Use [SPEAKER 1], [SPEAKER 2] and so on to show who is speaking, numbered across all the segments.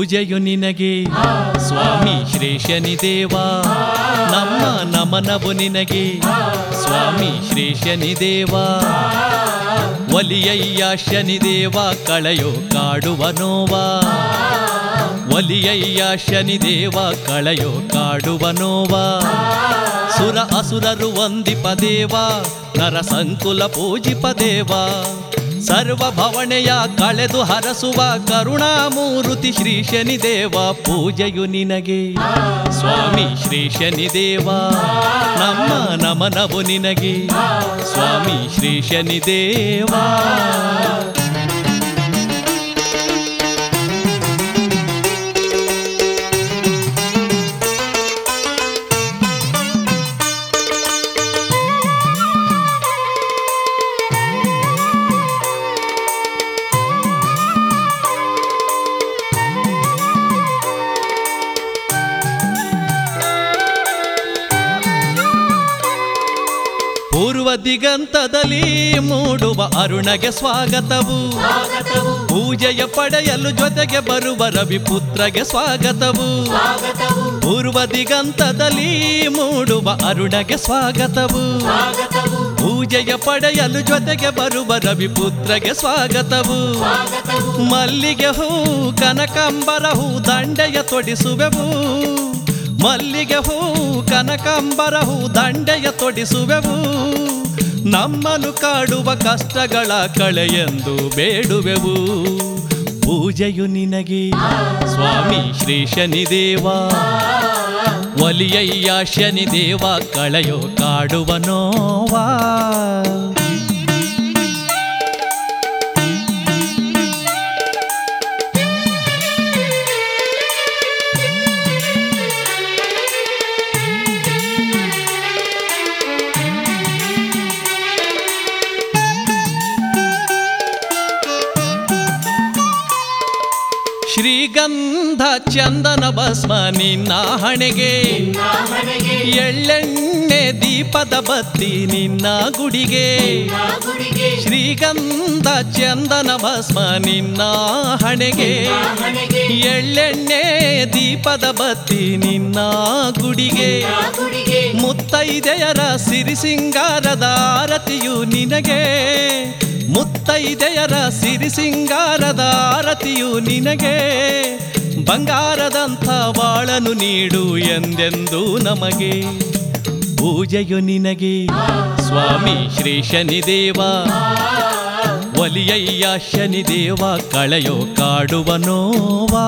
[SPEAKER 1] ಪೂಜೆಯು ನಿನಗೆ ಸ್ವಾಮಿ ಶ್ರೀ ಶನಿದೇವ ನಮ್ಮ ನಮನವು ನಿನಗೆ ಸ್ವಾಮಿ ಶ್ರೀ ಶನಿದೇವ ಒಲಿಯಯ್ಯ ಶನಿದೇವ ಕಳೆಯೋ ಕಾಡುವ ನೋವಾ ಒಲಿಯಯ್ಯ ಶನಿದೇವ ಕಳೆಯೋ ಕಾಡುವ ನೋವಾ ಸುರ ಅಸುರರು ವಂದಿಪ ದೇವ ನರ ಸಂಕುಲ ಪೂಜಿಪ ದೇವ ಸರ್ವ ಭವಣೆಯ ಕಳೆದು ಹರಸುವ ಕರುಣಾಮೂರುತಿ ಶ್ರೀ ಶನಿದೇವ ಪೂಜೆಯು ನಿನಗೆ ಸ್ವಾಮಿ ಶ್ರೀ ಶನಿದೇವ ನಮ್ಮ ನಮನವು ನಿನಗೆ ಸ್ವಾಮಿ ಶ್ರೀ ಶನಿದೇವ ಪೂರ್ವ ದಿಗಂತದಲ್ಲಿ ಮೂಡುವ ಅರುಣಗೆ ಸ್ವಾಗತವು
[SPEAKER 2] ಸ್ವಾಗತವು
[SPEAKER 1] ಪೂಜೆಯ ಪಡೆಯಲು ಜೊತೆಗೆ ಬರುವ ರವಿಪುತ್ರಗೆ ಸ್ವಾಗತವು
[SPEAKER 2] ಸ್ವಾಗತವು
[SPEAKER 1] ಪೂರ್ವ ದಿಗಂತದಲ್ಲಿ ಮೂಡುವ ಅರುಣಗೆ ಸ್ವಾಗತವು
[SPEAKER 2] ಸ್ವಾಗತವು
[SPEAKER 1] ಪೂಜೆಯ ಪಡೆಯಲು ಜೊತೆಗೆ ಬರುವ ರವಿಪುತ್ರಗೆ ಸ್ವಾಗತವು
[SPEAKER 2] ಸ್ವಾಗತವು
[SPEAKER 1] ಮಲ್ಲಿಗೆ ಹೂ ಕನಕಾಂಬರ ಹೂ ದಂಡೆಯ ತೊಡಿಸುವೆವು ಮಲ್ಲಿಗೆ ಹೂ ಕನಕಾಂಬರ ಹೂ ದಂಡೆಯ ತೊಡಿಸುವೆವು ನಮ್ಮನ್ನು ಕಾಡುವ ಕಷ್ಟಗಳ ಕಳೆಯೆಂದು ಬೇಡುವೆವು ಪೂಜೆಯು ನಿನಗೆ ಸ್ವಾಮಿ ಶ್ರೀ ಶನಿದೇವ ಒಲಿಯಯ್ಯ ಶನಿದೇವ ಕಳೆಯೋ ಕಾಡುವ ನೋವಾ ಶ್ರೀಗಂಧ ಚಂದನ ಭಸ್ಮ ನಿನ್ನ ಹಣೆಗೆ
[SPEAKER 2] ಮನೆಗೆ
[SPEAKER 1] ಎಳ್ಳೆಣ್ಣೆ ದೀಪದ ಬತ್ತಿ ನಿನ್ನ ಗುಡಿಗೆ
[SPEAKER 2] ಗುಡಿಗೆ
[SPEAKER 1] ಶ್ರೀಗಂಧ ಚಂದನ ಭಸ್ಮ ನಿನ್ನ ಹಣೆಗೆ
[SPEAKER 2] ಮನೆಗೆ
[SPEAKER 1] ಎಳ್ಳೆಣ್ಣೆ ದೀಪದ ಬತ್ತಿ ನಿನ್ನ ಗುಡಿಗೆ
[SPEAKER 2] ಗುಡಿಗೆ
[SPEAKER 1] ಮುತ್ತೈದೆಯರ ಸಿರಿ ಸಿಂಗಾರದ ಆರತಿಯು ನಿನಗೆ ಮುತ್ತೈದೆಯರ ಸಿರಿ ಸಿಂಗಾರದ ಆರತಿಯು ನಿನಗೆ ಬಂಗಾರದಂಥ ಬಾಳನು ನೀಡು ಎಂದೆಂದು ನಮಗೆ ಪೂಜೆಯು ನಿನಗೆ ಸ್ವಾಮಿ ಶ್ರೀ ಶನಿದೇವ ಒಲಿಯಯ್ಯ ಶನಿದೇವ ಕಳೆಯೋ ಕಾಡುವ ನೋವಾ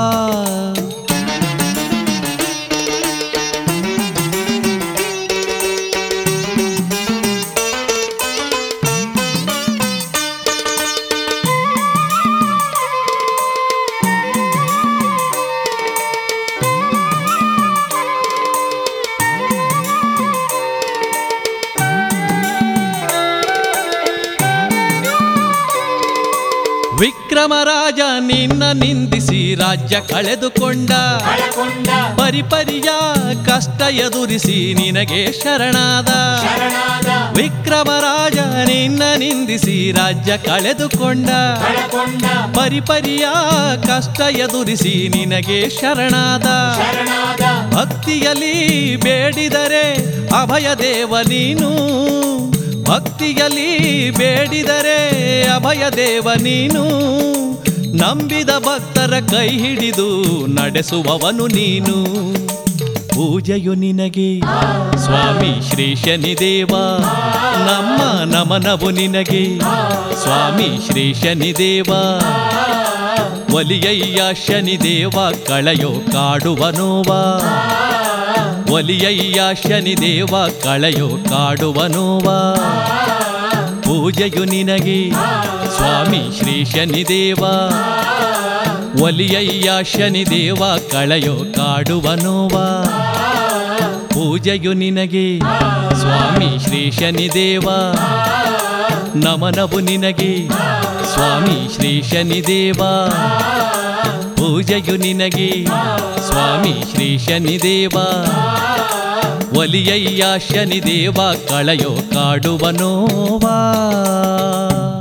[SPEAKER 1] ವಿಕ್ರಮರಾಜ ನಿನ್ನ ನಿಂದಿಸಿ ರಾಜ್ಯ ಕಳೆದುಕೊಂಡ
[SPEAKER 2] ಕಳಕೊಂಡ
[SPEAKER 1] ಪರಿಪರಿಯ ಕಷ್ಟ ಎದುರಿಸಿ ನಿನಗೆ ಶರಣಾದ
[SPEAKER 2] ಶರಣಾದ
[SPEAKER 1] ವಿಕ್ರಮರಾಜ ನಿನ್ನ ನಿಂದಿಸಿ ರಾಜ್ಯ ಕಳೆದುಕೊಂಡ
[SPEAKER 2] ಕಳಕೊಂಡ
[SPEAKER 1] ಪರಿಪರಿಯ ಕಷ್ಟ ಎದುರಿಸಿ ನಿನಗೆ ಶರಣಾದ
[SPEAKER 2] ಶರಣಾದ
[SPEAKER 1] ಭಕ್ತಿಯಲ್ಲಿ ಬೇಡಿದರೆ ಅಭಯ ದೇವ ನೀನು ಭಕ್ತಿಯಲ್ಲಿ ಬೇಡಿದರೆ ಅಭಯ ದೇವ ನೀನು ನಂಬಿದ ಭಕ್ತರ ಕೈ ಹಿಡಿದು ನಡೆಸುವವನು ನೀನು ಪೂಜೆಯು ನಿನಗೆ ಸ್ವಾಮಿ ಶ್ರೀ ಶನಿದೇವ ನಮ್ಮ ನಮನವು ನಿನಗೆ ಸ್ವಾಮಿ ಶ್ರೀ ಶನಿದೇವ ಒಲಿಯಯ್ಯ ಶನಿದೇವ ಕಳೆಯೋ ಕಾಡುವ ನೋವಾ ಒಲಿಯಯ್ಯ ಶನಿದೇವ ಕಳೆಯೋ ಕಾಡುವ ನೋವಾ ಪೂಜೆಯು ನಿನಗೆ ಸ್ವಾಮಿ ಶ್ರೀ ಶನಿದೇವ ಒಲಿಯಯ್ಯ ಶನಿದೇವ ಕಳೆಯೋ ಕಾಡುವ ನೋವಾ ಪೂಜೆಯು ನಿನಗೆ ಸ್ವಾಮಿ ಶ್ರೀ ಶನಿದೇವ ನಮನವು ನಿನಗೆ ಸ್ವಾಮಿ ಶ್ರೀ ಶನಿದೇವ ಪೂಜೆಯು ನಿನಗೆ ಸ್ವಾಮಿ ಶ್ರೀ ಶನಿದೇವ ಒಲಿಯಯ್ಯ ಶನಿದೇವ ಕಳೆಯೋ ಕಾಡುವ ನೋವಾ